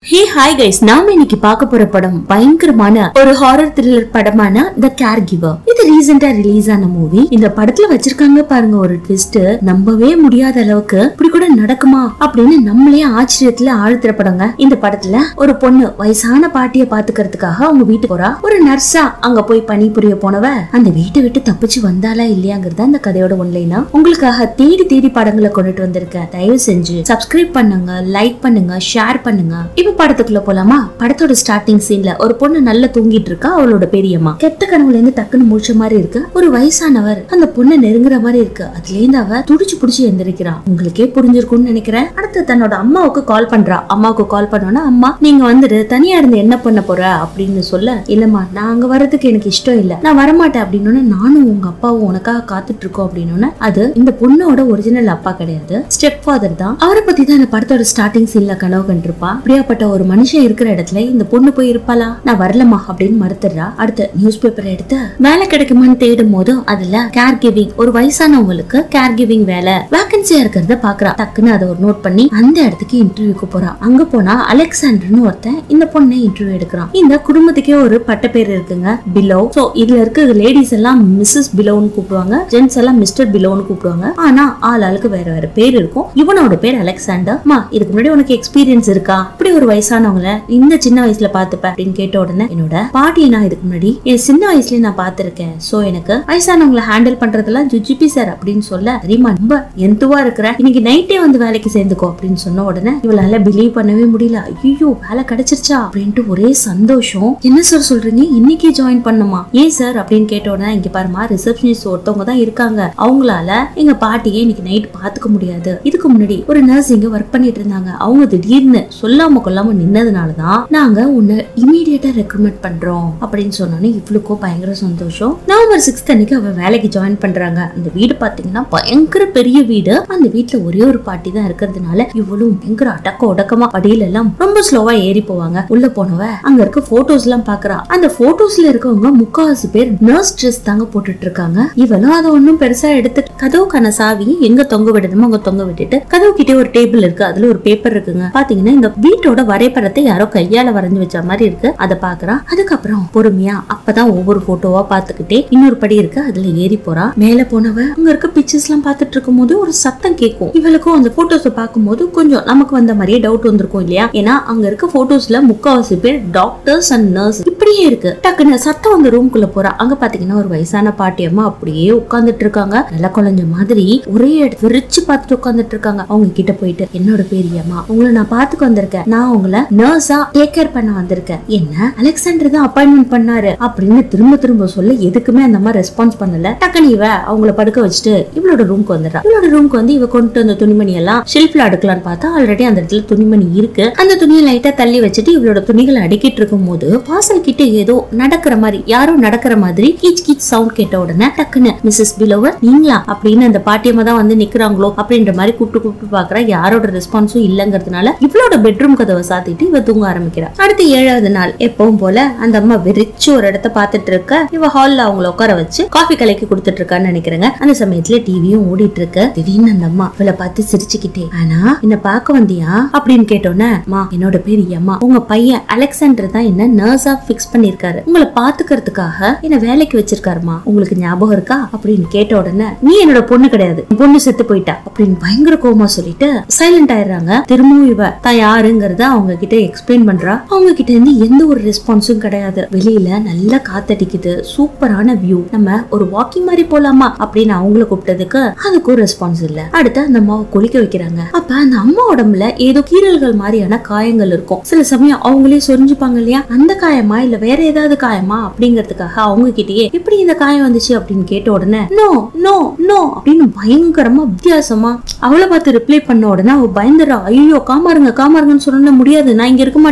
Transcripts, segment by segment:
hey hi guys நாம இன்னைக்கு பார்க்க போற படம் பயங்கரமான ஒரு ஹாரர் த்ரில்லர் படமான த கேர் கிவர் இது ரீசெண்டா ரிலீஸ் ஆன மூவி இந்த படத்துல வச்சிருக்காங்க பாருங்க ஒரு ட்விஸ்ட் நம்பவே முடியாத அளவுக்கு இப்படி கூட நடக்குமா அப்படின்னு நம்மளே ஆச்சரியத்துல ஆழ்த்துற படங்க இந்த படத்துல ஒரு பொண்ணு வயசான பாட்டிய பாத்துக்கிறதுக்காக அவங்க வீட்டுக்கு போறா ஒரு நர்ஸா அங்க போய் பணிபுரிய போனவ அந்த வீட்டை விட்டு தப்பிச்சு வந்தாளா இல்லையாங்கிறத அந்த கதையோட ஒன்லைனா உங்களுக்காக தேடி தேடி படங்களை கொண்டுட்டு வந்திருக்கேன் தயவு செஞ்சு சப்ஸ்கிரைப் பண்ணுங்க லைக் பண்ணுங்க ஷேர் பண்ணுங்க இப்ப படத்துக்குள்ள போலாமா படத்தோட ஸ்டார்டிங் சீன்ல ஒரு பொண்ணு நல்லா தூங்கிட்டு இருக்கா அவளோட பெரியம்மா கெட்ட கனவுல இருந்து டக்குன்னு முழிச்ச மாதிரி இருக்கு ஒரு வயசானவர் அந்த பொண்ணை நெருங்குற மாதிரி இருக்கு அதுல இருந்து அவ துடிச்சு புடிச்சு எந்திரிக்கிறா உங்களுக்கே புரிஞ்சிருக்கும்னு நினைக்கிறேன் அடுத்து தன்னோட அம்மாவுக்கு கால் பண்றா அம்மாவுக்கு கால் பண்ணோன்னா அம்மா நீங்க வந்துட்டு தனியா இருந்து என்ன பண்ண போற அப்படின்னு சொல்ல இல்லம்மா நான் அங்க வர்றதுக்கு எனக்கு இஷ்டம் இல்ல நான் வரமாட்டேன் அப்படின்னு நானும் உங்க அப்பாவும் உனக்காக காத்துட்டு இருக்கோம் அப்படின்னு அது இந்த பொண்ணோட ஒரிஜினல் அப்பா கிடையாது ஸ்டெப் ஃபாதர் தான் அவரை பத்தி தான் இந்த படத்தோட ஸ்டார்டிங் சீன்ல கனவு கண்டிருப்பா அப்படியாப்பட்ட ஒரு மனுஷன் இருக்கிற இடத்துல இந்த பொண்ணு போய் இருப்பாளா நான் வரலமா அப்படின்னு மறுத்துறா அடுத்து நியூஸ் பேப்பர் எடுத்து வேலை கிடைக்குமான்னு தேடும் போது அதுல கேர் கிவிங் ஒரு வயசானவங்களுக்கு கேர் கிவிங் வேலை வேகன்சியா இருக்கிறத பாக்குறா டக்குன்னு அதை ஒரு நோட் பண்ணி அந்த இடத்துக்கு இன்டர்வியூக்கு போறா அங்க போனா அலெக்சாண்டர்னு ஒருத்தன் இந்த பொண்ணை இன்டர்வியூ எடுக்கிறான் இந்த குடும்பத்துக்கே ஒரு பட்ட பேர் இருக்குங்க பிலோ சோ இதுல இருக்க லேடிஸ் எல்லாம் மிஸ்ஸஸ் பிலோன்னு கூப்பிடுவாங்க ஜென்ஸ் எல்லாம் மிஸ்டர் பிலோன்னு கூப்பிடுவாங்க ஆனா ஆள் ஆளுக்கு வேற வேற பேர் இருக்கும் இவனோட பேர் அலெக்சாண்டர் மா இதுக்கு முன்னாடி உனக்கு எக்ஸ்பீரியன்ஸ் இருக்கா இப்படி ஒரு வயசானவங்கள இந்த சின்ன வயசுல பாத்துப்ப அப்படின்னு கேட்ட உடனே என்னோட பாட்டியை நான் இதுக்கு முன்னாடி என் சின்ன வயசுலயே நான் பாத்திருக்கேன் சோ எனக்கு வயசானவங்களை ஹேண்டில் பண்றதெல்லாம் ஜுஜிபி சார் அப்படின்னு சொல்ல தெரியுமா ரொம்ப எந்துவா இருக்கிற இன்னைக்கு நைட்டே வந்து வேலைக்கு சேர்ந்துக்கோ அப்படின்னு சொன்ன உடனே இவளால பிலீவ் பண்ணவே முடியல ஐயோ வேலை கிடைச்சிருச்சா அப்படின்ட்டு ஒரே சந்தோஷம் என்ன சார் சொல்றீங்க இன்னைக்கே ஜாயின் பண்ணுமா ஏன் சார் அப்படின்னு கேட்ட உடனே இங்க பாருமா ரிசப்ஷனிஸ்ட் ஒருத்தவங்க தான் இருக்காங்க அவங்களால எங்க பாட்டியை இன்னைக்கு நைட் பாத்துக்க முடியாது இதுக்கு முன்னாடி ஒரு நர்ஸ் இங்க ஒர்க் பண்ணிட்டு இருந்தாங்க அவங்க திடீர்னு சொல்லாம கொல்லாம நின்னதுனாலதான் நாங்க உன்னை இமீடியட்டா ரெக்ரூட்மெண்ட் பண்றோம் அப்படின்னு சொன்னோன்னே இவளுக்கும் பயங்கர சந்தோஷம் நவம்பர் சிக்ஸ்த் அன்னைக்கு அவ வேலைக்கு ஜாயின் பண்றாங்க அந்த வீடு பாத்தீங்கன்னா பயங்கர பெரிய வீடு அந்த வீட்ல ஒரே ஒரு பாட்டி தான் இருக்கிறதுனால இவளும் பயங்கர அடக்க உடக்கமா படியில எல்லாம் ரொம்ப ஸ்லோவா ஏறி போவாங்க உள்ள போனவ அங்க இருக்க போட்டோஸ் எல்லாம் பாக்குறா அந்த போட்டோஸ்ல இருக்கவங்க முக்காவாசி பேர் நர்ஸ் ட்ரெஸ் தாங்க போட்டுட்டு இருக்காங்க இவளும் அதை ஒண்ணும் பெருசா எடுத்து கதவுக்கான சாவி எங்க தொங்க விடணுமோ அங்க தொங்க விட்டுட்டு கதவு கிட்டே ஒரு டேபிள் இருக்கு அதுல ஒரு பேப்பர் இருக்குங்க பாத்தீங்கன்னா இந்த வீட்டோட வரைபடத்தை யாரோ கையால வரைஞ்சு வச்ச மாதிரி இருக்கு அதை பாக்குறா அதுக்கப்புறம் பொறுமையா அப்பதான் ஒவ்வொரு போட்டோவா பாத்துக்கிட்டே இன்னொரு படி இருக்கு அதுல ஏறி போறா மேல போனவ அங்க இருக்க பிக்சர்ஸ் எல்லாம் பாத்துட்டு இருக்கும் போது ஒரு சத்தம் கேட்கும் இவளுக்கும் அந்த போட்டோஸ் பார்க்கும்போது கொஞ்சம் நமக்கு வந்த மாதிரியே டவுட் வந்திருக்கும் இல்லையா ஏன்னா அங்க இருக்க போட்டோஸ்ல முக்காவாசி பேர் டாக்டர்ஸ் அண்ட் நர்ஸ் இப்படியே இருக்கு டக்குன்னு சத்தம் அந்த ரூம்குள்ள போறா அங்க பாத்தீங்கன்னா ஒரு வயசான பாட்டி அம்மா அப்படியே உட்கார்ந்துட்டு இருக்காங்க நல்ல குழஞ்ச மாதிரி ஒரே இடத்து விரிச்சு பார்த்துட்டு உட்கார்ந்துட்டு இருக்காங்க அவங்க கிட்ட போயிட்டு என்னோட பெரியம்மா உங்களை நான் பாத்துக்க வந்திருக்கேன் நான் உங்களை நர்ஸா டேக் கேர் பண்ண வந்திருக்கேன் என்ன அலெக்சாண்டர் தான் அப்பாயின்மெண்ட் பண்ணாரு அப்படின்னு திரும்ப திரும்ப சொல்ல எதுக்குமே அந்த மாதிரி ரெஸ்பான்ஸ் பண்ணல டக்குனு இவ அவங்கள படுக்க வச்சுட்டு இவளோட ரூம்க்கு வந்துடுறா இவளோட ரூம்க்கு வந்து இவ கொண்டு வந்த துணிமணி எல்லாம் ஷெல்ஃப்ல அடுக்கலாம்னு பார்த்தா ஆல்ரெடி அந்த இடத்துல துணிமணி இருக்கு அந்த துணியை லைட்டா தள்ளி வச்சுட்டு இவளோட துணிகளை அடுக்கிட்டு இருக்கும் போது வாசல் கிட்ட ஏதோ நடக்கிற மாதிரி யாரோ நடக்கிற மாதிரி கீச் கீச் சவுண்ட் கேட்ட உடனே டக்குன்னு மிஸ்ஸஸ் பிலோவர் நீங்களா அப்படின்னு அந்த பாட்டியம்மா தான் வந்து நிக்கிறாங்களோ அப்படின்ற மாதிரி கூப்பிட்டு கூப்பிட்டு பாக்குறா யாரோட ரெஸ்பான்ஸும் இல்லங்கிறதுனால இவளோட பெட்ரூம் கதவை சாத்திட்டு இவ தூங்க ஆரம்பிக்கிறா அடுத்து ஏழாவது நாள் எப்பவும் போல அந்த அம்மா விரிச்சு ஒரு இடத்த பார்த்துட்டு இருக்க இவ ஹால்ல அவங்கள உட்கார வச்சு காஃபி கலக்கி கொடுத்துட்டு இருக்கான்னு நினைக்கிறேங்க அந்த சமயத்துல டிவியும் ஓடிட்டு இருக்கு திடீர்னு அந்த அம்மா இவளை பார்த்து சிரிச்சுக்கிட்டே ஆனா என்ன பார்க்க வந்தியா அப்படின்னு கேட்டோன்னே மா என்னோட பேர் அம்மா உங்க பையன் அலெக்சாண்டர் தான் என்ன நர்ஸா ஃபிக்ஸ் பண்ணிருக்காரு உங்களை பாத்துக்கிறதுக்காக என்ன வேலைக்கு வச்சிருக்காருமா உங்களுக்கு ஞாபகம் இருக்கா அப்படின்னு கேட்ட உடனே நீ என்னோட பொண்ணு கிடையாது உன் பொண்ணு செத்து போயிட்டா அப்படின்னு பயங்கர கோமா சொல்லிட்டு சைலண்ட் ஆயிடுறாங்க திரும்பவும் இவ தான் யாருங்கிறத அவங்க கிட்ட எக்ஸ்பிளைன் பண்றா அவங்க கிட்ட இருந்து எந்த ஒரு ரெஸ்பான்ஸும் கிடையாது வெளியில நல்லா காத்தடிக்குது சூப்பரான வியூ நம்ம ஒரு வாக்கிங் மாதிரி போலாமா அப்படின்னு அவங்கள கூப்பிட்டதுக்கு அதுக்கும் ரெஸ்பான்ஸ் இல்ல அடுத்து அந்த அம்மாவை குளிக்க வைக்கிறாங்க அப்ப அந்த அம்மா உடம்புல ஏதோ கீறல்கள் மாதிரியான காயங்கள் இருக்கும் சில சமயம் அவங்களே சொரிஞ்சுப்பாங்க இல்லையா அந்த காயமா இல்ல வேற ஏதாவது காயமா அப்படிங்கறதுக்காக அவங்க கிட்டயே எப்படி இந்த காயம் வந்துச்சு அப்படின்னு கேட்ட உடனே நோ நோ நோ அப்படின்னு பயங்கரமா வித்தியாசமா அவளை பார்த்து ரிப்ளை பண்ண உடனே அவ பயந்துடுறா ஐயோ காமாருங்க காமாருங்கன்னு சொன்ன முடியாது நான் இங்க இருக்க மாட்டேன் நான் குளிக்க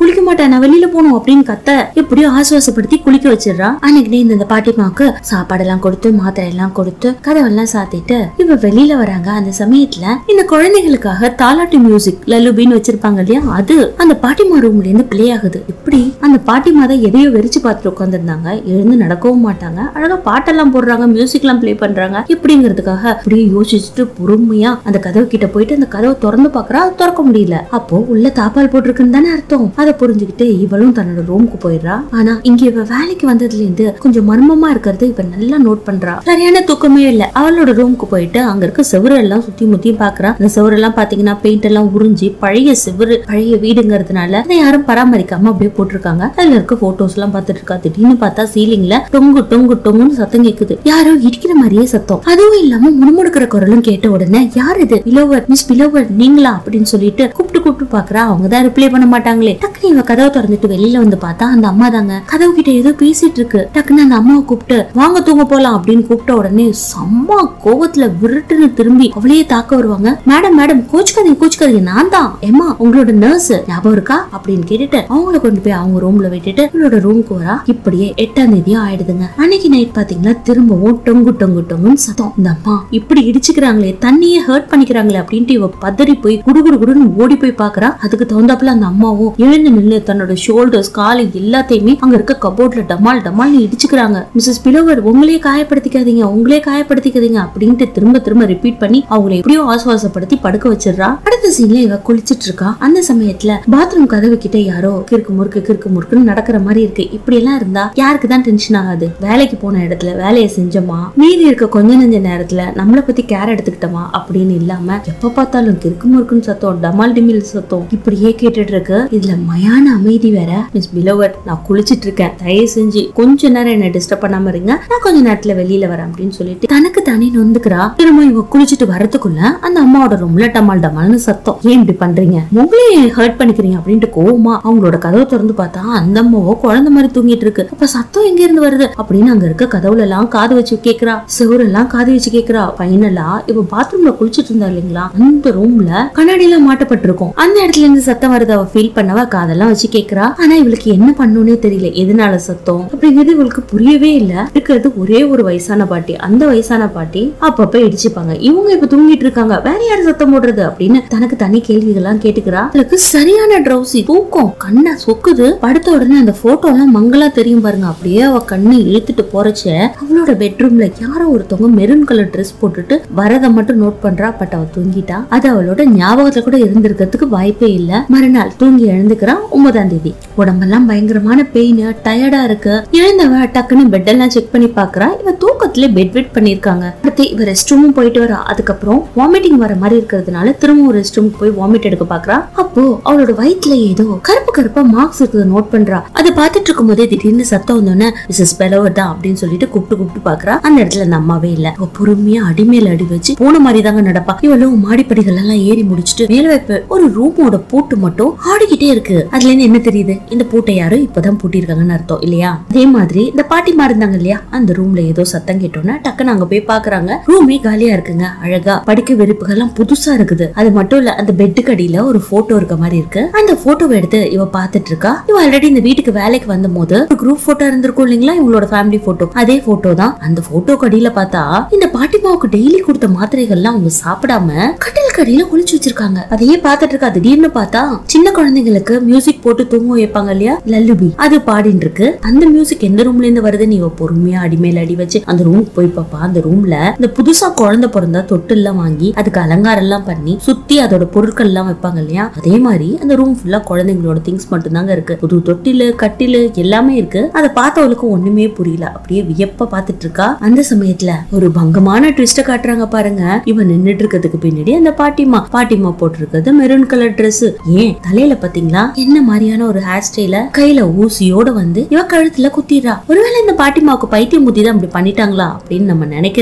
குளிக்க மாட்டேன் நான் வெளியில போகணும் அப்படின்னு கத்த எப்படியோ ஆசுவாசப்படுத்தி குளிக்க வச்சிடுறா அன்னைக்கு இந்த இந்த பாட்டிமாவுக்கு சாப்பாடெல்லாம் கொடுத்து மாத்திரை எல்லாம் கொடுத்து கதவெல்லாம் சாத்திட்டு இவ வெளியில வராங்க அந்த சமயத்துல இந்த குழந்தைகளுக்காக தாலாட்டு மியூசிக் லல்லுபின்னு வச்சிருப்பாங்க இல்லையா அது அந்த பாட்டிமா ரூம்ல இருந்து பிளே ஆகுது இப்படி அந்த பாட்டிமா தான் எதையோ வெறிச்சு பார்த்துட்டு உட்காந்துருந்தாங்க எழுந்து நடக்கவும் மாட்டாங்க அழகா பாட்டெல்லாம் போடுறாங்க மியூசிக் எல்லாம் பிளே பண்றாங்க இப்படிங்கிறதுக்காக அப்படியே யோசிச்சுட்டு பொறுமையா அந்த கதவு கிட்ட போயிட்டு அந்த கதவை திறந்து பாக்குறா அது திறக்க முடியல அப்போ உள்ள தாப்பால் போட்டிருக்குன்னு தானே அர்த்தம் அதை புரிஞ்சுக்கிட்டு இவளும் தன்னோட ரூமுக்கு போயிடுறா ஆனா இங்க இவ வேலைக்கு வந்ததுல இருந்து கொஞ்சம் மர்மமா இருக்கிறது இவ நல்லா நோட் பண்றா சரியான தூக்கமே இல்ல அவளோட ரூமுக்கு போயிட்டு அங்க இருக்க செவுரு எல்லாம் சுத்தி முத்தியும் பாக்குறா அந்த செவுரு எல்லாம் பாத்தீங்கன்னா பெயிண்ட் எல்லாம் உறிஞ்சி பழைய செவுரு பழைய வீடுங்கிறதுனால அதை யாரும் பராமரிக்காம அப்படியே போட்டிருக்காங்க அதுல இருக்க போட்டோஸ் எல்லாம் பார்த்துட்டு இருக்கா திடீர்னு பார்த்தா சீலிங்ல டொங்கு டொங்கு டொங்குன்னு சத்தம் கேக்குது யாரோ இடிக்கிற மாதிரியே சத்தம் அதுவும் இல்லாம முணுமுணுக்கிற குரலும் கேட்ட உடனே யார் இது பிலோவர் மிஸ் பிலோவர் நீங்களா அப்படின்னு சொல்லிட்டு கூப்பிட்டு கூப்பிட்டு பாக்குறா அவங்க தான் ரிப்ளை பண்ண மாட்டாங்களே டக்குனு இவ கதவை திறந்துட்டு வெளியில வந்து பார்த்தா அந்த அம்மா தாங்க கதவு கிட்ட ஏதோ பேசிட்டு இருக்கு டக்குன்னு அந்த அம்மாவை கூப்பிட்டு வாங்க தூங்க போலாம் அப்படின்னு கூப்பிட்ட உடனே செம்ம கோவத்துல விருட்டுன்னு திரும்பி அவளையே தாக்க வருவாங்க மேடம் மேடம் கோச்சுக்காதீங்க கோச்சுக்காதீங்க நான் தான் ஏமா உங்களோட நர்ஸ் ஞாபகம் இருக்கா அப்படின்னு கேட்டுட்டு அவங்கள கொண்டு போய் அவங்க ரூம்ல விட்டுட்டு இவளோட ரூமுக்கு வரா இப்படியே எட்டாம் தேதியும் ஆயிடுதுங்க அன்னைக்கு நைட் பாத்தீங்கன்னா திரும்பவும் டொங்கு டொங்கு டொங்குன்னு சத்தம் இந்த அம்மா இப்படி இடிச்சுக்கிறாங்களே தண்ணியே ஹர்ட் பண்ணிக்கிறாங்களே அப்படின்ட்டு இவ பதறி போய் குடு குடு குடுன்னு ஓடி போய் பாக்குறா அதுக்கு தகுந்தாப்புல அந்த அம்மாவும் எழுந்து நின்று தன்னோட ஷோல்டர்ஸ் காலு எல்லாத்தையுமே அங்க இருக்க கபோர்ட்ல டமால் டமால்னு இடிச்சுக்கிறாங்க மிஸ்ஸஸ் பிலோவர் உங்களே காயப்படுத்திக்காதீங்க உங்களே காயப்படுத்திக்காதீங்க அப்படின்ட்டு திரும்ப திரும்ப ரிப்பீட் பண்ணி அவங்கள எப்படியோ ஆசுவாசப்படுத்தி படுக்க வச்சிடுறா அடுத்த சீன்ல இவ குளிச்சிட்டு இருக்கா அந்த சமயத்துல பாத்ரூம் கதவு கிட்ட யாரோ கிறுக்கு முறுக்கு கிறுக்கு முறுக்குன்னு நடக்கிற மாதிரி இருக்கு இப்படி எல்லாம் இருந்தா யாருக்கு தான் டென்ஷன் ஆகாது வேலைக்கு போன இடத்துல வேலையை செஞ்சோமா மீதி இருக்க கொஞ்ச நெஞ்ச நேரத்துல நம்மள பத்தி கேர் எடுத்துக்கிட்டோமா அப்படின்னு இல்லாம எப்ப பார்த்தாலும் கிறுக்கு முறுக்குன்னு சத்தம் டமால் டிமில் சத்தம் இப்படியே கேட்டுட்டு இருக்கு இதுல மயான அமைதி வேற மிஸ் பிலோவர் நான் குளிச்சிட்டு இருக்கேன் தயவு செஞ்சு கொஞ்ச நேரம் என்ன டிஸ்டர்ப் பண்ணாம இருங்க நான் கொஞ்ச நேரத்துல வெளியில வரேன் அப்படின்னு சொல்லிட்டு தனக்கு தானே நொந்துக்கிறா திரும்ப இவ குளிச்சிட்டு வரதுக்குள்ள அந்த அம்மாவோட ரூம்ல டமால் டமால்னு சத்தம் ஏன் இப்படி பண்றீங்க உங்களே ஹர்ட் பண்ணிக்கிறீங்க அப்படின்ட்டு கோவமா அவங்களோட கதவை திறந்து பார்த்தா அந்த அம்மாவோ குழந்தை மாதிரி தூங்கிட்டு இருக்கு அப்ப சத்தம் எங்க இருந்து வருது அப்படின்னு அங்க இருக்க கதவுல எல்லாம் காது வச்சு கேக்குறா செவரெல்லாம் காது வச்சு கேக்குறா ஃபைனலா இவ பாத்ரூம்ல குளிச்சிட்டு இருந்தா இல்லைங்களா அந்த ரூம்ல கண்ணாடி எல்லாம் மாட்டப்பட்டிருக்கும் அந்த இடத்துல இருந்து சத்தம் வருது அவ ஃபீல் பண்ணவ காதெல்லாம் வச்சு கேக்குறா ஆனா இவளுக்கு என்ன பண்ணணும்னே தெரியல எதனால சத்தம் அப்படிங்கிறது இவளுக்கு புரியவே இல்ல இருக்கிறது ஒரே ஒரு வயசான பாட்டி அந்த வயசான பாட்டி அப்பப்ப இடிச்சுப்பாங்க இவங்க இப்ப தூங்கிட்டு இருக்காங்க வேற யாரு சத்தம் போடுறது அப்படின்னு தனக்கு தனி கேள்விகள்லாம் கேட்டுக்கிறா அவளுக்கு சரியான ட்ரௌசி தூக்கம் கண்ணை சொக்குது படுத்த உடனே அந்த போட்டோ எல்லாம் மங்களா தெரியும் பாருங்க அப்படியே அவ கண்ணை இழுத்துட்டு போறச்ச அவளோட பெட்ரூம்ல யாரோ ஒருத்தவங்க மெரூன் கலர் ட்ரெஸ் போட்டுட்டு வரத மட்டும் நோட் பண்றா பட் அவ தூங்கிட்டா அது அவளோட ஞாபகத்துல கூட இருந்திருக்கிறதுக்கு வாய்ப்பே இல்ல மறுநாள் தூங்கி எழுந்துக்கிறா ஒன்பதாம் தேதி உடம்பெல்லாம் பயங்கரமான பெயின் டயர்டா இருக்கு எழுந்தவ டக்குன்னு பெட் எல்லாம் செக் பண்ணி பாக்குறா இவ தூக்கத்துல பெட் வெட் பண்ணிருக்காங்க அடுத்து இவ ரெஸ்ட் ரூமும் போயிட்டு வரா அதுக்கப்புறம் வாமிட்டிங் வர மாதிரி இருக்கிறதுனால திரும்பவும் ரெஸ்ட் ரூம் போய் வாமிட் எடுக்க பாக்குறா அப்போ அவளோட வயித்துல ஏதோ கருப்பு கருப்பா மார்க்ஸ் இருக்கிறத நோட் பண்றா அதை பார்த்துட்டு இருக்கும் போதே திடீர்னு சத்தம் வந்தோடனே மிஸ்ஸஸ் பெலவர் தான் அப்படின்னு சொல்லிட்டு கூப்பிட்டு கூப்பிட்டு பாக்குறா அந்த இடத்துல அந்த அம்மாவே இல்ல அவ பொறுமையா அடிமேல அடி வச்சு போன மாதிரி தாங்க நடப்பா இவளும் மாடிப்படிகள் எல்லாம் ஏறி முடிச்சுட்டு மேல வைப்ப ஒரு ரூமோட பூட்டு மட்டும் ஆடிக்கிட்டே இருக்கு அதுல இருந்து என்ன தெரியுது இந்த பூட்டை யாரும் இப்பதான் பூட்டியிருக்காங்கன்னு அர்த்தம் இல்லையா அதே மாதிரி இந்த பாட்டிமா இருந்தாங்க இல்லையா அந்த ரூம்ல ஏதோ சத்தம் கேட்டோன்னா டக்குன்னு அங்க போய் பாக்குறாங்க ரூமே காலியா இருக்குங்க அழகா படிக்க வெறுப்புகள்லாம் புதுசா இருக்குது அது மட்டும் இல்ல அந்த பெட்டுக்கு அடியில ஒரு போட்டோ இருக்க மாதிரி இருக்கு அந்த போட்டோவை எடுத்து இவ பாத்துட்டு இருக்கா இவ ஆல்ரெடி இந்த வீட்டுக்கு வேலைக்கு வந்த போது ஒரு குரூப் போட்டோ இருந்திருக்கும் இல்லைங்களா இவங்களோட ஃபேமிலி போட்டோ அதே போட்டோ தான் அந்த போட்டோக்கு அடியில பார்த்தா இந்த பாட்டிமாவுக்கு டெய்லி கொடுத்த மாத்திரைகள்லாம் அவங்க சாப்பிடாம கட்டிலுக்கு அடியில ஒளிச்சு வச்சிருக்காங்க அதையே பார்த்துட்டு இருக்கா திடீர்னு பார்த்தா சின்ன குழந்தைங்களுக்கு மியூசிக் போட்டு தூங்க வைப்பாங்க இல்லையா லல்லுபி அது பாடின்னு இருக்கு அந்த மியூசிக் எந்த ரூம்ல இருந்து வருதுன்னு இவ பொறுமையா அடிமேல அடி வச்சு அந்த ரூமுக்கு போய் பாப்பா அந்த ரூம்ல இந்த புதுசா குழந்தை பிறந்தா தொட்டு எல்லாம் வாங்கி அதுக்கு அலங்காரம் எல்லாம் பண்ணி சுத்தி அதோட பொருட்கள் எல்லாம் வைப்பாங்க இல்லையா அதே மாதிரி அந்த ரூம் ஃபுல்லா குழந்தைங்களோட திங்ஸ் மட்டும் தாங்க இருக்கு புது தொட்டிலு கட்டிலு எல்லாமே இருக்கு அதை பார்த்தவளுக்கு ஒண்ணுமே புரியல அப்படியே வியப்பா பார்த்துட்டு இருக்கா அந்த சமயத்துல ஒரு பங்கமான ட்விஸ்ட காட்டுறாங்க பாருங்க இவன் நின்னுட்டு இருக்கிறதுக்கு பின்னாடி அந்த பாட்டிமா பாட்டிமா போட்டிருக்கிறது மெரூன் கலர் Dress ஏன் தலையில பாத்தீங்களா என்ன மாதிரியான ஒரு ஹேர் ஸ்டைல கையில ஊசியோட வந்து இவ கழுத்துல குத்திடுறா ஒருவேளை இந்த பாட்டிமாவுக்கு பைத்தியம் புத்தி தான் அப்படி பண்ணிட்டாங்களா அப்படின்னு நம்ம நினைக்கிறது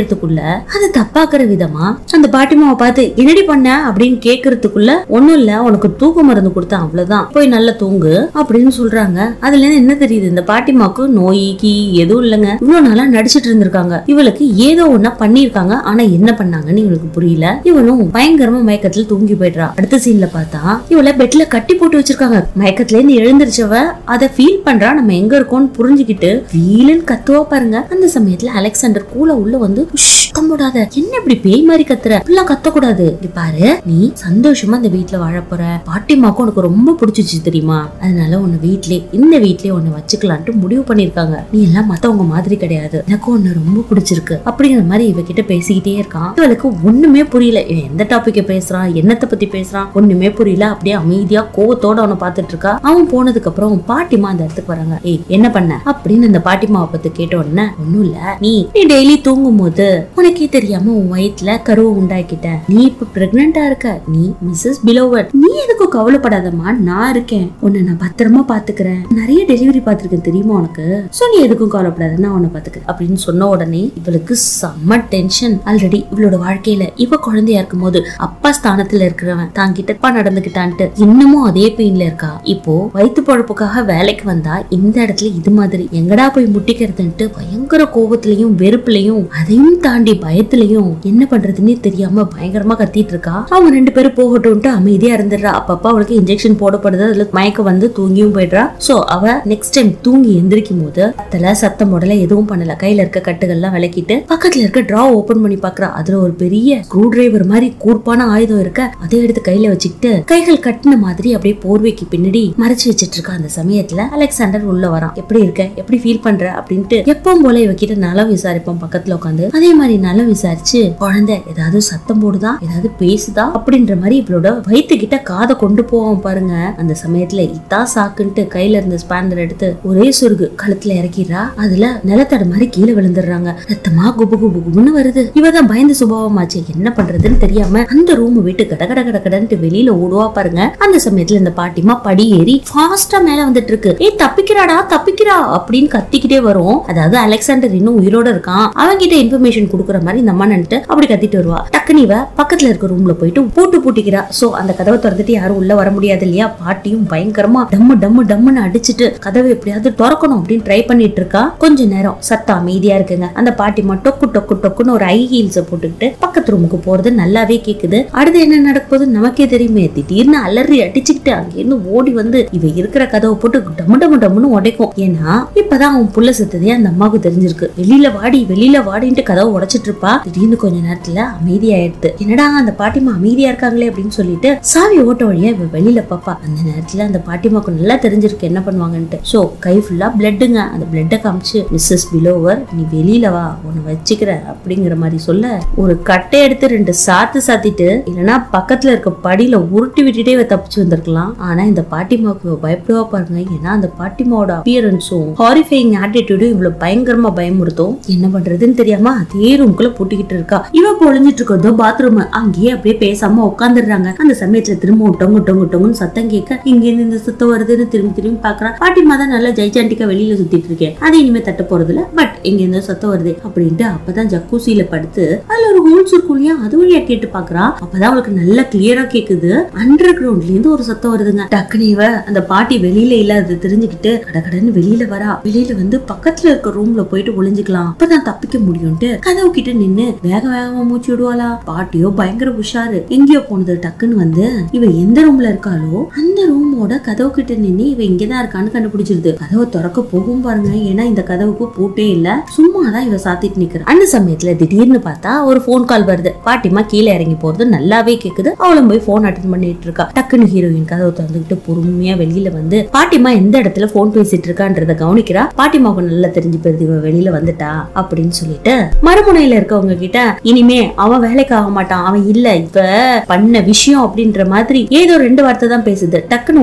நினைக்கிறதுக்குள்ள அது தப்பாக்குற விதமா அந்த பாட்டிமாவை பார்த்து என்னடி பண்ண அப்படின்னு கேக்குறதுக்குள்ள ஒண்ணும் இல்ல உனக்கு தூக்க மருந்து கொடுத்தேன் அவ்வளவுதான் போய் நல்லா தூங்கு அப்படின்னு சொல்றாங்க அதுல இருந்து என்ன தெரியுது இந்த பாட்டிமாக்கு நோய் கீ எதுவும் இல்லைங்க இவ்வளவு நாளா நடிச்சிட்டு இருந்திருக்காங்க இவளுக்கு ஏதோ ஒண்ணா பண்ணிருக்காங்க ஆனா என்ன பண்ணாங்கன்னு இவளுக்கு புரியல இவளும் பயங்கரமா மயக்கத்துல தூங்கி போயிடுறா அடுத்த சீன்ல பார்த்தா இவளை பெட்ல கட்டி போட்டு வச்சிருக்காங்க மயக்கத்துல இருந்து எழுந்திருச்சவ அதை ஃபீல் பண்றா நம்ம எங்க இருக்கோம்னு புரிஞ்சுக்கிட்டு வீலன் கத்துவா பாருங்க அந்த சமயத்துல அலெக்சாண்டர் கூல உள்ள வந்து "உஷ், சத்தம் போடாத என்ன இப்படி பேய் மாதிரி கத்துற இப்படிலாம் கத்தக்கூடாது இங்க பாரு நீ சந்தோஷமா இந்த வீட்ல வாழ போற பாட்டிமாக்கும் உனக்கு ரொம்ப பிடிச்சிச்சு தெரியுமா அதனால உன்னை வீட்லயே இந்த வீட்லயே உன்னை வச்சுக்கலான்ட்டு முடிவு பண்ணிருக்காங்க நீ எல்லாம் மத்தவங்க மாதிரி கிடையாது எனக்கு உன்னை ரொம்ப பிடிச்சிருக்கு அப்படிங்கிற மாதிரி இவகிட்ட பேசிக்கிட்டே இருக்கான் இவளுக்கு ஒண்ணுமே புரியல இவன் எந்த டாபிக்க பேசுறான் என்னத்தை பத்தி பேசுறான் ஒண்ணுமே புரியல அப்படியே அமைதியா கோவத்தோட அவனை பார்த்துட்டு இருக்கா அவன் போனதுக்கு அப்புறம் அவன் பாட்டிமா அந்த இடத்துக்கு வராங்க ஏய் என்ன பண்ண அப்படின்னு அந்த பாட்டிமாவை பத்தி கேட்ட உடனே ஒண்ணும் இல்ல நீ நீ டெய்லி தூங்கும் போது உனக்கே தெரியாம உன் வயித்துல கருவை உண்டாக்கிட்ட நீ இப்ப பிரெக்னண்டா இருக்க நீ மிஸ்ஸஸ் பிலோவட் நீ எதுக்கும் கவலைப்படாதம்மா நான் இருக்கேன் உன்னை நான் பத்திரமா பாத்துக்கிறேன் நிறைய டெலிவரி பார்த்திருக்கேன் தெரியுமா உனக்கு சோ நீ எதுக்கும் கவலைப்படாத நான் உன்னை பாத்துக்கிறேன் அப்படின்னு சொன்ன உடனே இவளுக்கு செம்ம டென்ஷன் ஆல்ரெடி இவளோட வாழ்க்கையில இவ குழந்தையா இருக்கும் போது அப்பா ஸ்தானத்துல இருக்கிறவன் தான் கிட்ட தப்பா நடந்துக்கிட்டான்ட்டு இன்னமும் அதே பெயின்ல இருக்கா இப்போ வயிற்று பொழப்புக்காக வேலைக்கு வந்தா இந்த இடத்துல இது மாதிரி எங்கடா போய் முட்டிக்கிறதுன்ட்டு பயங்கர கோபத்திலையும் வெறுப்புலையும் அதையும் தாண்டி பயத்திலையும் என்ன பண்றதுன்னே தெரியாம பயங்கரமா கத்திட்டு இருக்கா அவங்க ரெண்டு பேரும் போகட்டும்ட்டு அமைதியா இருந்துடுறா அப்பப்ப அவளுக்கு இன்ஜெக்ஷன் போடப்படுது அதுல மயக்க வந்து தூங்கியும் போயிடுறா சோ அவ நெக்ஸ்ட் டைம் தூங்கி எந்திரிக்கும் போது தல சத்தம் போடல எதுவும் பண்ணல கையில இருக்க கட்டுகள்லாம் விளக்கிட்டு பக்கத்துல இருக்க டிரா ஓபன் பண்ணி பாக்குறா அதுல ஒரு பெரிய ஸ்க்ரூ டிரைவர் மாதிரி கூர்ப்பான ஆயுதம் இருக்க அதை எடுத்து கையில வச்சுக்கிட்டு கைகள் கட்டின மாதிரி அப்படியே போர்வைக்கு பின்னாடி மறைச்சு வச்சிட்டு இருக்கா அந்த சமயத்துல அலெக்சாண்டர் உள்ள வரான் எப்படி இருக்க எப்படி ஃபீல் பண்ற அப்படின்ட்டு எப்பவும் போல இவகிட்ட நலம் விசாரிப்போம் பக்கத்துல உட்காந்து அதே மாதிரி நலம் விசாரிச்சு குழந்தை ஏதாவது சத்தம் போடுதா ஏதாவது பேசுதா அப்படின்ற மாதிரி இவளோட வயிற்றுக்கிட்ட காதை கொண்டு போவோம் பாருங்க அந்த சமயத்துல இதா சாக்குன்ட்டு கையில இருந்த ஸ்பேனர் எடுத்து ஒரே சொருகு கழுத்துல இறக்கிடுறா அதுல நிலத்தட மாதிரி கீழே விழுந்துடுறாங்க ரத்தமா குபு குபு குபுன்னு வருது இவதான் பயந்த சுபாவமாச்சு என்ன பண்றதுன்னு தெரியாம அந்த ரூம் விட்டு கட கட கட கடன்ட்டு வெளியில ஓடுவா பாருங்க அந்த சமயத்துல இந்த பாட்டிமா படி ஏறி ஃபாஸ்டா மேல வந்துட்டு இருக்கு ஏய் தப்பிக்கிறாடா தப்பிக்கிறா அப்படின்னு கத்திக்கிட்டே வரும் அதாவது அலெக்சாண்டர் இன்னும் உயிரோட இருக்கான் அவன்கிட்ட இன்ஃபர்மேஷன் கொடுக்குற மாதிரி இந்த அம்மா நின்னுட்டு அப்படி கத்திட்டு வருவா டக்குனு இவ பக்கத்துல இருக்க ரூம்ல போயிட்டு பூட்டு பூட்டிக்கிறா சோ அந்த கதவை திறந்துட்டு யாரும் உள்ள வர முடியாது இல்லையா பாட்டியும் பயங்கரமா டம்மு டம்மு டம்முன்னு அடிச்சிட்டு கதவை எப்படியாவது திறக்கணும் அப்படின்னு ட்ரை பண்ணிட்டு இருக்கா கொஞ்ச நேரம் சத்தம் அமைதியா இருக்குங்க அந்த பாட்டிமா டொக்கு டொக்கு டொக்குன்னு ஒரு ஐ ஹீல்ஸ போட்டுக்கிட்டு பக்கத்து ரூமுக்கு போறது நல்லாவே கேக்குது அடுத்து என்ன நடக்க போகுது நமக்கே தெரியுமே திடீர்னு அலறி அடிச்சுக்கிட்டு அங்கிருந்து ஓடி வந்து இவ இருக்கிற கதவை போட்டு டம்மு டம்மு டம்முன்னு உடைக்கும் ஏன்னா இப்பதான் அவன் புள்ள செத்ததே அந்த அம்மாவுக்கு தெரிஞ்சிருக்கு வெளியில வாடி வெளியில வாடின்ட்டு கதவை உடைச்சிட்டு இருப்பா திடீர்னு கொஞ்ச நேரத்துல அமைதியாயிடுது என்னடா அந்த பாட்டிமா அமைதியா இருக்காங்களே அப்படின்னு சொல்லிட்டு சாவி ஓட்ட வழியா இவ வெளியில பாப்பா அந்த நேரத்துல அந்த பாட்டிமாக்கு நல்லா தெரிஞ்சிருக்கு என்ன பண்ணுவாங்கன்ட்டு சோ கை ஃபுல்லா பிளட்டுங்க அந்த பிளட்டை காமிச்சு மிஸ்ஸஸ் பிலோவர் நீ வெளியில வா உன்னை வச்சுக்கிற அப்படிங்கிற மாதிரி சொல்ல ஒரு கட்டை எடுத்து ரெண்டு சாத்து சாத்திட்டு இல்லனா பக்கத்துல இருக்க படியில உருட்டி விட்டுட்டே இவ தப்பிச்சு வந்திருக்கலாம் ஆனா இந்த பாட்டிமாவுக்கு இவ பயப்படுவா பாருங்க ஏன்னா அந்த பாட்டிமாவோட அப்பியரன்ஸும் ஹாரிஃபைங் ஆட்டிடியூடும் இவ்வளவு பயங்கரமா பயமுறுத்தும் என்ன பண்றதுன்னு தெரியாம அதே ரூம்குள்ள பூட்டிக்கிட்டு இருக்கா இவ பொழிஞ்சிட்டு இருக்கிறதோ பாத்ரூம் அங்கேயே அப்படியே பேசாம உட்காந்துடுறாங்க அந்த சமயத்துல திரும்ப டொங்கு டொங்கு டொங்குன்னு சத்தம் கேட்க இங்க இருந்து இந்த சத்தம் வருதுன்னு திரும்பி திரும்பி பாக்குறா பாட்டிமா தான் நல்லா ஜெய்சாண்டிக்கா வெளியில சுத்திட்டு இருக்கேன் அது இனிமே தட்ட போறது இல்ல பட் இங்க இருந்து சத்தம் வருது அப்படின்ட்டு அப்பதான் ஜக்கூசியில படுத்து அதுல ஒரு ஹோல்ஸ் இருக்கும் இல்லையா அது வழியா கேட்டு பாக்குறா அப்பதான் அவளுக்கு நல்லா கிளியரா கேக்குது அண்டர் கிரவுண்ட்ல இருந்து ஒரு சத்தம் வருதுங்க டக்குனு இவ அந்த பாட்டி வெளியில இல்லாத தெரிஞ்சுக்கிட்டு கடகடன்னு வெளியில வரா வெளியில வந்து பக்கத்துல இருக்க ரூம்ல போயிட்டு ஒளிஞ்சுக்கலாம் அப்பதான் தப்பிக்க முடியும்ட்டு கதவு கிட்ட நின்னு வேக வேகமா மூச்சு விடுவாளா பாட்டியோ பயங்கர உஷாரு எங்கேயோ போனது டக்குன்னு வந்து இவ எந்த ரூம்ல இருக்காளோ அந்த ரூமோட கதவு கிட்ட நின்னு இவ இங்கதான் இருக்கான்னு கண்டுபிடிச்சிருது கதவை திறக்க போகும் பாருங்க ஏன்னா இந்த கதவுக்கு பூட்டே இல்ல சும்மா தான் இவ சாத்திட்டு நிக்கிறா அந்த சமயத்துல திடீர்னு பார்த்தா ஒரு ஃபோன் கால் வருது பாட்டிமா கீழே இறங்கி போறது நல்லாவே கேக்குது அவளும் போய் ஃபோன் அட்டன் பண்ணிட்டு இருக்கா டக்குன்னு ஹீரோயின் கதவை திறந்துக்கிட்டு பொறுமையா வெளியில வந்து பாட்டிமா எந்த இடத்துல ஃபோன் பேசிட்டு இருக்கான்றத கவனிக்கிறா பாட்டிமாவுக்கு நல்லா தெரிஞ்சு போயிருது இவ வெளியில வந்துட்டா அப்படின்னு சொல்லிட்டு மறுமுனையில இருக்கவங்க கிட்ட இனிமே அவன் வேலைக்கு ஆக மாட்டான் அவன் இல்ல இப்ப பண்ண விஷயம் அப்படின்ற மாதிரி ஏதோ ரெண்டு வார்த்தை தான் பேசுது டக்குன்னு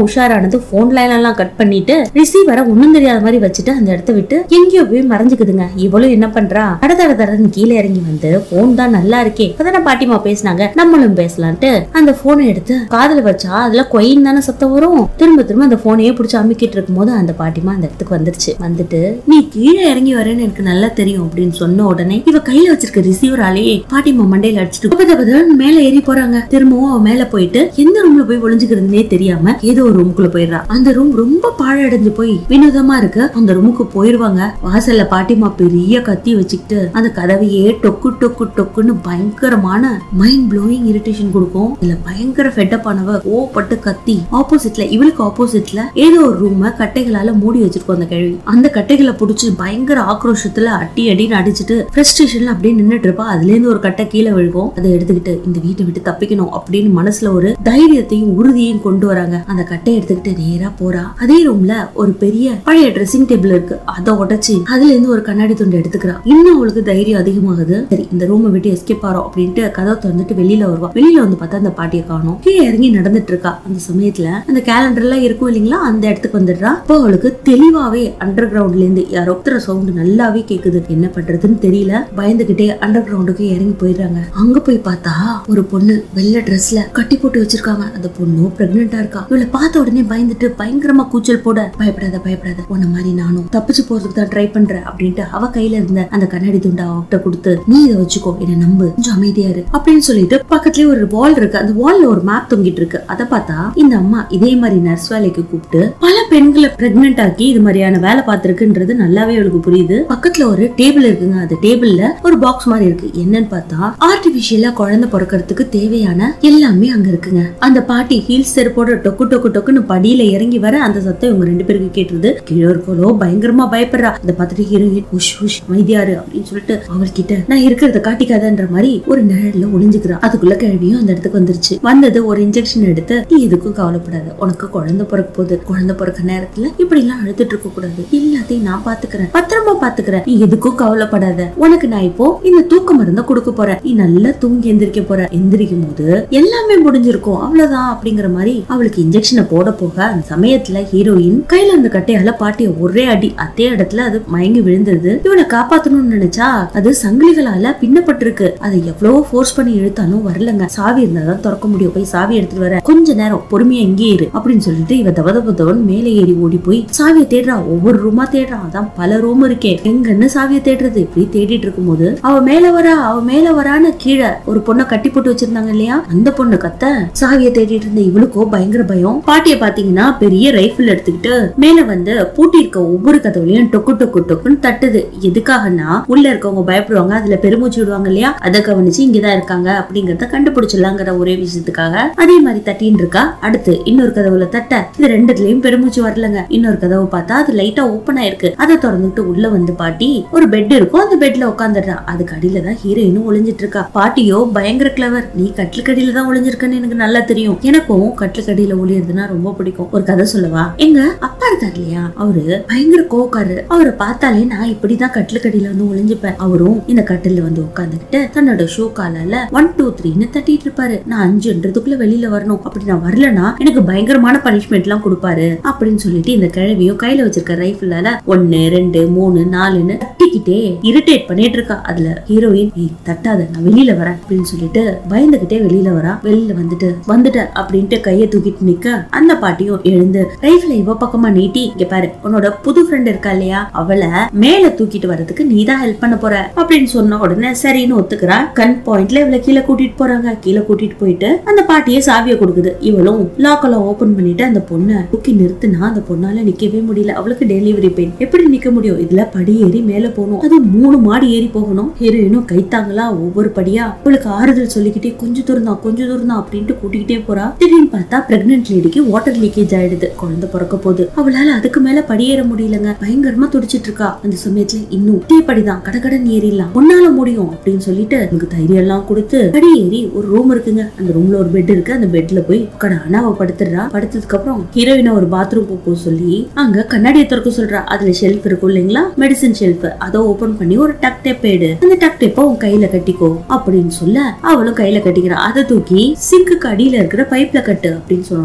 உஷாரானது போன் லைன் எல்லாம் கட் பண்ணிட்டு ரிசீவரை ஒண்ணும் தெரியாத மாதிரி வச்சுட்டு அந்த இடத்த விட்டு எங்கேயோ போய் மறைஞ்சுக்குதுங்க இவளும் என்ன பண்றா தட தட தடன்னு கீழே இறங்கி வந்து போன் தான் நல்லா இருக்கே இப்பதானே பாட்டிமா பேசினாங்க நம்மளும் பேசலான்ட்டு அந்த போனை எடுத்து காதுல வச்சா அதுல கொயின் தானே சத்தம் வரும் திரும்ப திரும்ப அந்த போனையே பிடிச்சி அமுக்கிட்டு இருக்கும் போது அந்த பாட்டிமா அந்த இடத்துக்கு வந்துருச்சு வந்துட்டு நீ கீழே இறங்கி வரேன்னு எனக்கு நல்லா தெரியும் அப்படின்னு சொன்ன உடனே இவ கையில வச்சிருக்க ரிசீவராலேயே பாட்டிமா மண்டையில அடிச்சுட்டு பத பதன்னு மேல ஏறி போறாங்க திரும்பவும் அவ மேல போயிட்டு எந்த ரூம்ல போய் ஒளிஞ்சுக்கிறதுனே தெரியாம ஏதோ ஒரு ரூமுக்குள்ள போயிடுறா அந்த ரூம் ரொம்ப பாழடைஞ்சு போய் வினோதமா இருக்கு அந்த ரூமுக்கு போயிருவாங்க வாசல்ல பாட்டிமா பெரிய கத்தி வச்சுக்கிட்டு அந்த கதவையே டொக்கு டொக்கு டொக்குன்னு பயங்கரமான மைண்ட் ப்ளோயிங் இரிட்டேஷன் கொடுக்கும் இதுல பயங்கர ஃபெட்டப் ஆனவ ஓப்பட்டு கத்தி ஆப்போசிட்ல இவளுக்கு ஆப்போசிட்ல ஏதோ ஒரு ரூம கட்டைகளால மூடி வச்சிருக்கோம் அந்த கேள்வி அந்த கட்டைகளை புடிச்சு பயங்கர ஆக்ரோஷத்துல அடி அடின்னு அடிச்சுட்டு ஃப்ரஸ்ட்ரேஷன்ல அப்படியே நின்னுட்டு இருப்பா அதுல இருந்து ஒரு கட்டை கீழே விழுகும் அதை எடுத்துக்கிட்டு இந்த வீட்டை விட்டு தப்பிக்கணும் அப்படின்னு மனசுல ஒரு தைரியத்தையும் உறுதியையும் கொண்டு வராங்க அந்த கட்டையை எடுத்துக்கிட்டு நேரா போறா அதே ரூம்ல ஒரு பெரிய பழைய ட்ரெஸ்ஸிங் டேபிள் இருக்கு அதை உடைச்சு அதுல இருந்து ஒரு கண்ணாடி துண்டு எடுத்துக்கிறா இன்னும் அவளுக்கு தைரியம் அதிகமாகுது சரி இந்த ரூமை விட்டு எஸ்கேப் ஆறோம் அப்படின்ட்டு கதவை திறந்துட்டு வெளியில வருவா வெளியில வந்து பார்த்தா அந்த பாட்டியை காணும் கீழே இறங்கி நடந்துட்டு இருக்கா அந்த சமயத்துல அந்த கேலண்டர் எல்லாம் இருக்கும் இல்லைங்களா அந்த இடத்துக்கு வந்துடுறா அப்போ அவளுக்கு தெளிவாவே அண்டர் கிரவுண்ட்ல இருந்து யாரோ ஒருத்தர சவுண்ட் நல்லாவே கேக்குது என்ன பண்றதுன்னு தெரியல பயந்துகிட்டே அண்டர் கிரவுண்டுக்கு இறங்கி போயிடுறாங்க அங்க போய் பார்த்தா ஒரு பொண்ணு வெள்ளை ட்ரெஸ்ல கட்டி போட்டு வச்சிருக்காங்க அந்த பொண்ணு பிரெக்னெண்டா இருக்கா இவளை பார்த்த உடனே பயந்துட்டு பயங்கரமா கூச்சல் போட பயப்படாத பயப்படாத உன்ன மாதிரி நானும் தப்பிச்சு போறதுக்கு தான் ட்ரை பண்றேன் அப்படின்ட்டு அவ கையில இருந்த அந்த கண்ணாடி துண்டை அவகிட்ட கொடுத்து நீ இதை வச்சுக்கோ என்ன நம்பு கொஞ்சம் அமைதியா இரு அப்படின்னு சொல்லிட்டு பக்கத்துலயே ஒரு வால் இருக்கு அந்த வால்ல ஒரு மேப் தொங்கிட்டு இருக்கு அதை பார்த்தா இந்த அம்மா இதே மாதிரி நர்ஸ் வேலைக்கு கூப்பிட்டு பல பெண்களை பிரெக்னென்ட் ஆக்கி இது மாதிரியான வேலை பார்த்திருக்குன்றது நல்லாவே அவளுக்கு புரியுது பக்கத்துல ஒரு டேபிள் இருக்குங்க அந்த டேபிள்ல ஒரு பாக்ஸ் மாதிரி இருக்கு என்னன்னு பார்த்தா ஆர்டிபிஷியலா குழந்தை பிறக்கிறதுக்கு தேவையான எல்லாமே அங்க இருக்குங்க அந்த பாட்டி ஹீல்ஸ் செருப்போட டொக்கு டொக்கு டொக்குன்னு படியில இறங்கி வர அந்த சத்தம் இவங்க ரெண்டு பேருக்கு கேட்டுருது கீழே இருக்கோ பயங்கரமா பயப்படுறா அதை பார்த்துட்டு ஹீரோயின் உஷ் உஷ் மைதியாரு அப்படின்னு சொல்லிட்டு அவர்கிட்ட நான் இருக்கிறத காட்டிக்காதன்ற மாதிரி ஒரு நிழல்ல ஒளிஞ்சுக்கிறா அதுக்குள்ள கிழவியும் அந்த இடத்துக்கு வந்துருச்சு வந்தது ஒரு இன்ஜெக்ஷன் எடுத்து நீ எதுக்கும் கவலைப்படாத உனக்கு குழந்தை பிறக்க போகுது குழந்தை பிறக்க நேரத்துல இப்படி எல்லாம் அழுதுட்டு இருக்க கூடாது எல்லாத்தையும் நான் பாத்துக்கிறேன் பத்திரமா பாத்துக்கிறேன் நீ எதுக்கும் கவலைப்படாத உனக்கு நான் இப்போ இந்த தூக்க மருந்த கொடுக்க போறேன் நீ நல்லா தூங்கி எந்திரிக்க போற எந்திரிக்கும் போது எல்லாமே முடிஞ்சிருக்கும் அவ்வளவுதான் அப்படிங்கிற மாதிரி அவளுக்கு இன்ஜெக்ஷனை போட போக அந்த சமயத்துல ஹீரோயின் கையில இருந்த கட்டையால பாட்டிய ஒரே அடி அதே இடத்துல அது மயங்கி விழுந்தது இவனை காப்பாத்தணும்னு நினைச்சா அது சங்கிலிகளால பின்னப்பட்டிருக்கு அதை எவ்வளவோ ஃபோர்ஸ் பண்ணி இழுத்தாலும் வரலங்க சாவி இருந்தாதான் திறக்க முடியும் போய் சாவி எடுத்துட்டு வர கொஞ்ச நேரம் பொறுமையா இங்கே இரு அப்படின்னு சொல்லிட்டு இவ தவ தவ தவன் மேலே ஏறி ஓடி போய் சாவியை தேடுறா ஒவ்வொரு ரூமா தேடுறா அதான் பல ரூம் இருக்கே எங்கன்னு சாவியை தேடுறது இப்படி தேடிட்டு இருக்கும்போது அவ மேல வரா அவ மேல வரான்னு கீழே ஒரு பொண்ணை கட்டி போட்டு வச்சிருந்தாங்க இல்லையா அந்த பொண்ணு கத்த சாவியை தேடிட்டு இருந்த இவளுக்கோ பயங்கர பயம் பாட்டிய பாத்தீங்கன்னா பெரிய ரைஃபிள் எடுத்துக்கிட்டு மேல வந்து பூட்டி இருக்க ஒவ்வொரு கதவுலையும் டொக்கு டொக்கு டொக்குன்னு தட்டுது எதுக்காகன்னா உள்ள இருக்கவங்க பயப்படுவாங்க அதுல பெருமூச்சு விடுவாங்க இல்லையா அதை கவனிச்சு இங்கதான் இருக்காங்க அப்படிங்கறத கண்டுபிடிச்சிடலாங்கிற ஒரே விஷயத்துக்காக அதே மாதிரி தட்டின்னு இருக்கா அடுத்து இன்னொரு கதவுல தட்ட இது ரெண்டுலயும் பெருமூச்சு வரலங்க இன்னொரு கதவு பார்த்தா அது லைட்டா ஓப்பன் ஆயிருக்கு அதை திறந்துட்டு உள்ள வந்து பாட்டி ஒரு பெட் இருக்கும் அந்த பெட்ல உட்காந்துடுறா அதுக்கு அடியில தான் ஹீரோயினும் ஒளிஞ்சிட்டு இருக்கா பாட்டியோ பயங்கர கிளவர் நீ கட்டிலுக்கடியில தான் ஒளிஞ்சிருக்கன்னு எனக்கு நல்லா தெரியும் எனக்கும் கட்டிலுக்கடியில ஒளியறதுன்னா ரொம்ப பிடிக்கும் ஒரு கதை சொல்லவா எங்க அப்பா இருக்காரு இல்லையா அவரு பயங்கர கோக்காரு அவரை பார்த்தாலே நான் இப்படிதான் கட்டிலுக்கடியில வந்து ஒளிஞ்சுப்பேன் அவரும் இந்த கட்டில வந்து உட்காந்துக்கிட்டு தன்னோட ஷூ காலால ஒன் டூ த்ரீன்னு தட்டிட்டு இருப்பாரு நான் அஞ்சுன்றதுக்குள்ள வெளியில வரணும் அப்படி நான் வரலனா எனக்கு பயங்கரமான பனிஷ்மெண்ட் எல்லாம் கொடுப்பாரு அப்படின்னு சொல்லிட்டு இந்த கிழவியும் கையில வச்சிருக்க ரைஃபிளால ஒன்னு ரெண்டு மூணு நாலுன்னு தட்டிக்கிட்டே இரிட்டேட் பண்ணிட்டு இருக்கா அதுல ஹீரோயின் "ஏய், தட்டாத நான் வெளியில வரேன் அப்படின்னு சொல்லிட்டு பயந்துகிட்டே வெளியில வரா வெளியில வந்துட்டு வந்துட்ட அப்படின்ட்டு கையை தூக்கிட்டு நிக்க அந்த பாட்டியும் எழுந்து ரைஃபிள இவ பக்கமா நீட்டி இங்க பாரு உன்னோட புது ஃப்ரெண்ட் இருக்கா இல்லையா அவளை மேல தூக்கிட்டு வர்றதுக்கு நீ தான் ஹெல்ப் பண்ண போற அப்படின்னு சொன்ன உடனே சரின்னு ஒத்துக்கிறா கன் பாயிண்ட்ல இவளை கீழே கூட்டிட்டு போறாங்க கீழே கூட்டிட்டு போயிட்டு அந்த பாட்டியே சாவியை கொடுக்குது இவளும் லாக்கெல்லாம் ஓபன் பண்ணிட்டு அந்த பொண்ணை தூக்கி நிறுத்தினா அந்த பொண்ணால நிக்கவே முடியல அவளுக்கு டெலிவரி பெயின் எப்படி நிக்க முடியும் இதுல படி ஏறி மேல போகணும் அது மூணு மாடி ஏறி போகணும் ஹீரோயினும் கைத்தாங்களா ஒவ்வொரு படியா அவளுக்கு ஆறுதல் சொல்லிக்கிட்டே கொஞ்சம் தூரம் தான் கொஞ்சம் தூரம் தான் அப்படின்ட்டு கூட்டிக்கிட்டே போறா திடீர்னு பார்த்தா பிரெக்னென்ட் லேடிக்கு வாட்டர் லீக்கேஜ் ஆயிடுது குழந்தை பிறக்க போகுது அவளால அதுக்கு மேல படியேற முடியலங்க பயங்கரமா துடிச்சிட்டு இருக்கா அந்த சமயத்துல இன்னும் டீ படிதான் கடகடன் ஏறிடலாம் உன்னால முடியும் அப்படின்னு சொல்லிட்டு எனக்கு தைரியம் எல்லாம் கொடுத்து படி ஏறி ஒரு ரூம் இருக்குங்க அந்த ரூம்ல ஒரு பெட் இருக்கு அந்த பெட்ல போய் உட்காந்து அவ படுத்துடுறா படுத்ததுக்கு அப்புறம் ஹீரோயினை ஒரு பாத்ரூம் போக சொல்லி அங்க கண்ணாடியை திறக்க சொல்றா அதுல ஷெல்ஃப் இருக்கும் இல்லைங்களா மெடிசின் ஷெல்ஃப் அதை ஓபன் பண்ணி ஒரு டக் டேப் எடு அந்த டக் டேப்பை உன் கையில கட்டிக்கோ அப்படின்னு சொல்ல அவளும் கையில கட்டிக்கிறா அதை தூக்கி சிங்குக்கு அடியில இருக்கிற பைப்ல கட்டு அப்படின்னு சொன்னோன்னா ஹீரோயின்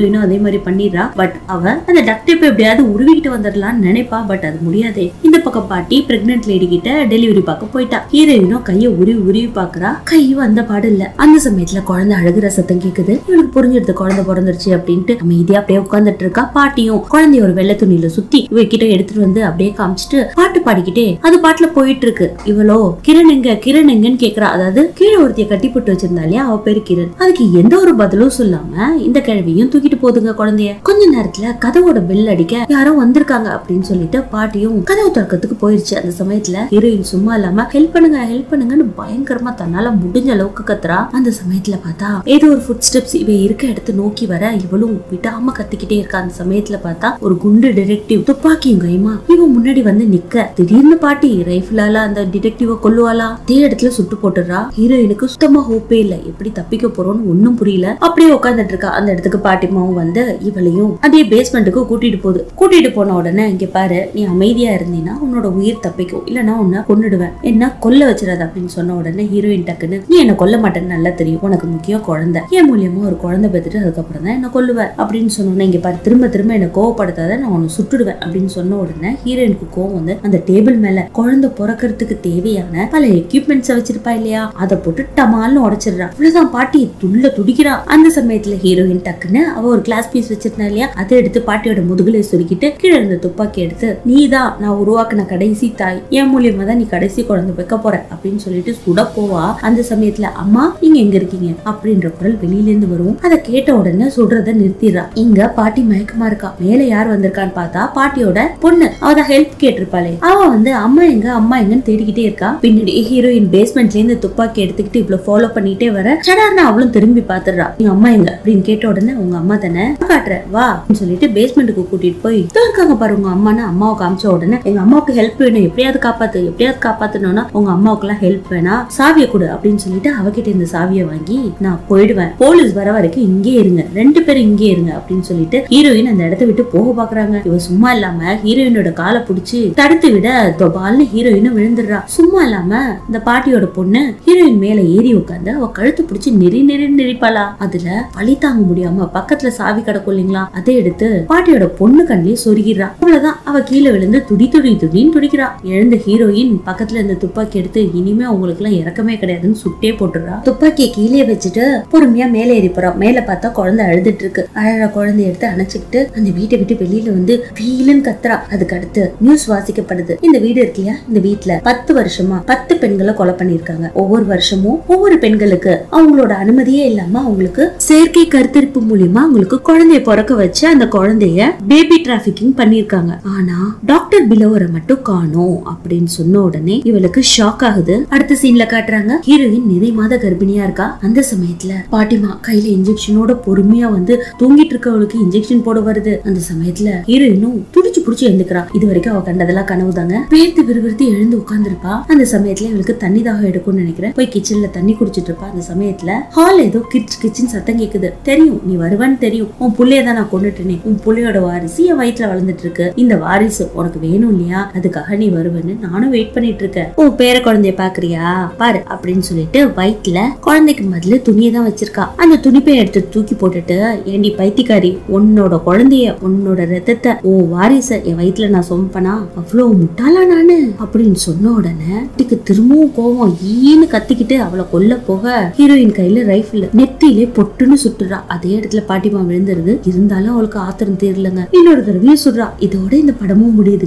ஹீரோயினும் அதே மாதிரி பண்ணிடுறா பட் அவ அந்த டக்ட் டேப் எப்படியாவது உருவிக்கிட்டு வந்துடலாம்னு நினைப்பா பட் அது முடியாதே இந்த பக்கம் பாட்டி பிரெக்னென்ட் லேடி கிட்ட டெலிவரி பார்க்க போயிட்டா ஹீரோயினும் கைய உருவி உருவி பாக்குறா கை வந்த பாடு இல்ல அந்த சமயத்துல குழந்தை அழுகுற சத்தம் கேக்குது இவளுக்கு புரிஞ்சிடுது குழந்தை பிறந்துருச்சு அப்படின்ட்டு அமைதியா அப்படியே உட்கார்ந்துட்டு இருக்கா பாட்டியும் குழந்தைய ஒரு வெள்ளை துணியில சுத்தி இவகிட்ட எடுத்துட்டு வந்து அப்படியே காமிச்சிட்டு பாட்டு பாடிக்கிட்டே அது பாட்டுல போயிட்டு இருக்கு இவளோ கிரண் எங்க கிரண் எங்கன்னு கேக்குறா அதாவது கீழே ஒருத்திய கட்டி போட்டு வச்சிருந்தா இல்லையா அவ பேரு கிரண் அதுக்கு எந்த ஒரு பதிலும் சொல்லாம இந்த கிழவியும் தூக்கிட்டு போதுங்க குழந்தைய கொஞ்ச நேரத்துல கதவோட பெல் அடிக்க யாரோ வந்திருக்காங்க அப்படின்னு சொல்லிட்டு பாட்டியும் கதவு திறக்கிறதுக்கு போயிருச்சு அந்த சமயத்துல ஹீரோயின் சும்மா இல்லாம ஹெல்ப் பண்ணுங்க ஹெல்ப் பண்ணுங்கன்னு பயங்கரமா தன்னால முடிஞ்ச அளவுக்கு கத்துறா அந்த சமயத்துல பார்த்தா ஏதோ ஒரு ஃபுட் ஸ்டெப்ஸ் இவ இருக்க இடத்த நோக்கி வர இவளும் விடாம கத்திக்கிட்டே இருக்கா அந்த சமயத்துல பார்த்தா ஒரு குண்டு டிடெக்டிவ் துப்பாக்கியும் கைமா இவன் முன்னாடி வந்து நிக்க திடீர்னு பாட்டி ரைஃபிளால அந்த டிடெக்டிவ கொல்லுவாளா அதே இடத்துல சுட்டு போட்டுறா ஹீரோயினுக்கு சுத்தமா ஹோப்பே இல்ல எப்படி தப்பிக்க போறோம்னு ஒண்ணும் புரியல அப்படியே உட்காந்துட்டு இருக்கா அந்த இடத்துக்கு பாட்டிமாவும் வந்து இவளையும் அதே பேஸ்மெண்ட்டுக்கு கூட்டிட்டு போகுது கூட்டிட்டு போன உடனே இங்க பாரு நீ அமைதியா இருந்தீன்னா உன்னோட உயிர் தப்பிக்கும் இல்லனா உன்னை கொன்னுடுவேன் என்ன கொல்ல வச்சிடாத அப்படின்னு சொன்ன உடனே ஹீரோயின் டக்குன்னு நீ என்ன கொல்ல மாட்டேன்னு நல்லா தெரியும் உனக்கு முக்கியம் குழந்தை என் மூலியமா ஒரு குழந்தை பெற்றுட்டு அதுக்கப்புறம் தான் என்ன கொல்லுவேன் அப்படின்னு சொன்னோன்னே இங்க பாரு திரும்ப திரும்ப என்ன கோவப்படுத்தாத நான் உன்னை சுட்டுடுவேன் அப்படின்னு சொன்ன உடனே ஹீரோயினுக்கு கோவம் வந்து அந்த டேபிள் மேல குழந்தை பிறக்கிறதுக்கு தேவையான பல எக்யூப்மெண்ட்ஸ் வச்சிருப்பா இல்லையா அதை போட்டு டமால்னு உடைச்சிடுறா இவ்வளவுதான் பாட்டி துள்ள துடிக்கிறா அந்த சமயத்துல ஹீரோயின் டக்குன்னு அவ ஒரு கிளாஸ் பீஸ் வச்சிருந்தா இல்லையா அதை எடுத்து பாட்டியோட முதுகுல சுருக்கிட்டு கீழே இருந்த துப்பாக்கி எடுத்து நீதான் நான் உருவாக்குன கடைசி தாய் என் மூலியமா தான் நீ கடைசி குழந்தை வைக்க போற அப்படின்னு சொல்லிட்டு சுட போவா அந்த சமயத்துல அம்மா நீங்க எங்க இருக்கீங்க அப்படின்ற குரல் வெளியில இருந்து வரும் அதை கேட்ட உடனே சுடுறத நிறுத்திடுறா இங்க பாட்டி மயக்கமா இருக்கா மேல யார் வந்திருக்கான்னு பார்த்தா பாட்டியோட பொண்ணு அவ ஹெல்ப் கேட்டிருப்பாளே அவ வந்து அம்மா எங்க அம்மா எங்கன்னு தேடிக்கிட்டே இருக்கா பின்னாடி ஹீரோயின் பேஸ்மெண்ட்ல இருந்து துப்பாக்கி எடுத்துக்கிட்டு இவ்வளவு ஃபாலோ பண்ணிட்டே வர சடார்னு அவளும் திரும்பி பாத்துடுறா நீங்க அம்மா எங்க அப்படின்னு கேட்ட உடனே உங்க அம்மா தானே காட்டுற வா அப்படின்னு சொல்லிட்டு பேஸ்மெண்ட்டுக்கு கூட்டிட்டு போய் "இதோ இருக்காங்க பாரு உங்க அம்மான்னு அம்மாவை காமிச்ச உடனே எங்க அம்மாவுக்கு ஹெல்ப் வேணும் எப்படியாவது காப்பாத்து எப்படியாவது காப்பாத்தணும்னா உங்க அம்மாவுக்கு எல்லாம் ஹெல்ப் வேணா சாவியை கொடு அப்படின்னு சொல்லிட்டு அவகிட்ட இந்த சாவியை வாங்கி நான் போயிடுவேன் போலீஸ் வர வரைக்கும் இங்கே இருங்க ரெண்டு பேரும் இங்கே இருங்க அப்படின்னு சொல்லிட்டு ஹீரோயின் அந்த இடத்த விட்டு போக பாக்குறாங்க இவ சும்மா இல்லாம ஹீரோயினோட காலை புடிச்சு தடுத்து விட தொபால்னு ஹீரோயினும் விழுந்துடுறா சும்மா இல்லாம இந்த பாட்டியோட பொண்ணு ஹீரோயின் மேல ஏறி உட்காந்து அவ கழுத்து பிடிச்சு நெறி நெறி நெறிப்பாளா அதுல வலி தாங்க முடியாம பக்கத்துல சாவி கிடக்கும் இல்லைங்களா அதை எடுத்து பாட்டியோட பொண்ணு கண்ணிலே சொருகிறா அவ்வளவுதான் அவ கீழே விழுந்து துடி துடி துடின்னு துடிக்கிறா எழுந்த ஹீரோயின் பக்கத்துல இருந்த துப்பாக்கி எடுத்து இனிமே உங்களுக்கு எல்லாம் இறக்கமே கிடையாதுன்னு சுட்டே போட்டுறா துப்பாக்கியை கீழே வச்சுட்டு பொறுமையா மேலே ஏறி போறா மேல பார்த்தா குழந்தை அழுதுட்டு இருக்கு அழற குழந்தைய எடுத்து அணைச்சுக்கிட்டு அந்த வீட்டை விட்டு வெளியில வந்து வீலுன்னு கத்துறா அதுக்கு அடுத்து நியூஸ் வாசிக்கப்படுது இந்த வீடு இருக்கு இல்லையா இந்த வீட்டுல பத்து வருஷமா பத்து பெண்களை கொலை பண்ணிருக்காங்க ஒவ்வொரு வருஷமும் ஒவ்வொரு பெண்களுக்கு அவங்களோட அனுமதியே இல்லாம அவங்களுக்கு செயற்கை கருத்தரிப்பு மூலியமா அவங்களுக்கு குழந்தைய பிறக்க வச்சு அந்த குழந்தைய பேபி டிராபிகிங் பண்ணிருக்காங்க ஆனா டாக்டர் பிலோவரை மட்டும் காணோம் அப்படின்னு சொன்ன உடனே இவளுக்கு ஷாக் ஆகுது அடுத்த சீன்ல காட்டுறாங்க ஹீரோயின் நிறை மாத கர்ப்பிணியா இருக்கா அந்த சமயத்துல பாட்டிமா கையில இன்ஜெக்ஷனோட பொறுமையா வந்து தூங்கிட்டு இருக்கவளுக்கு இன்ஜெக்ஷன் போட வருது அந்த சமயத்துல ஹீரோயினும் துடிச்சு புடிச்சு எழுந்துக்கிறா இது வரைக்கும் அவ கண்டதெல்லாம் கனவு தாங்க பேர்த்து விறுவிறுத்து எழுந்து உட்கார்ந்திருப்பா அந்த சமயத்துல இவளுக்கு தண்ணி தாகம் எடுக்கும்னு நினைக்கிறேன் போய் கிச்சன்ல தண்ணி குடிச்சிட்டு இருப்பா அந்த சமயத்துல ஹால் ஏதோ கிச் கிச்சன் சத்தம் கேக்குது தெரியும் நீ வருவான்னு தெரியும் உன் புள்ளைய தான் நான் கொண்டுட்டேனே உன் புள்ளையோட வாரிசு என் வயித்துல வளர்ந்துட்டு இருக்கு இந்த வாரிசு உனக்கு வேணும் இல்லையா அதுக்காக நீ வருவேன்னு நானும் வெயிட் பண்ணிட்டு இருக்கேன் உன் பேர குழந்தைய பாக்குறியா பாரு அப்படின்னு சொல்லிட்டு வயித்துல குழந்தைக்கு முதல்ல துணியை தான் வச்சிருக்கா அந்த துணிப்பை எடுத்து தூக்கி போட்டுட்டு ஏண்டி பைத்தியக்காரி உன்னோட குழந்தைய உன்னோட ரத்தத்தை உன் வாரிச என் வயித்துல நான் சொம்பனா அவ்வளவு முட்டாளா நானு அப்படின்னு சொன்ன உடனே இதுக்கு திரும்பவும் கோவம் ஈன்னு கத்திக்கிட்டு அவளை கொல்ல போக ஹீரோயின் கையில ரைஃபிள் நெத்தியிலே பொட்டுன்னு சுட்டுறா அதே இடத்துல பாட்டிமா விழுந்துருது இருந்தாலும் அவளுக்கு ஆத்திரம் தீரலங்க இன்னொரு தடவையும் சுடுறா இதோட இந்த படமும் முடியுது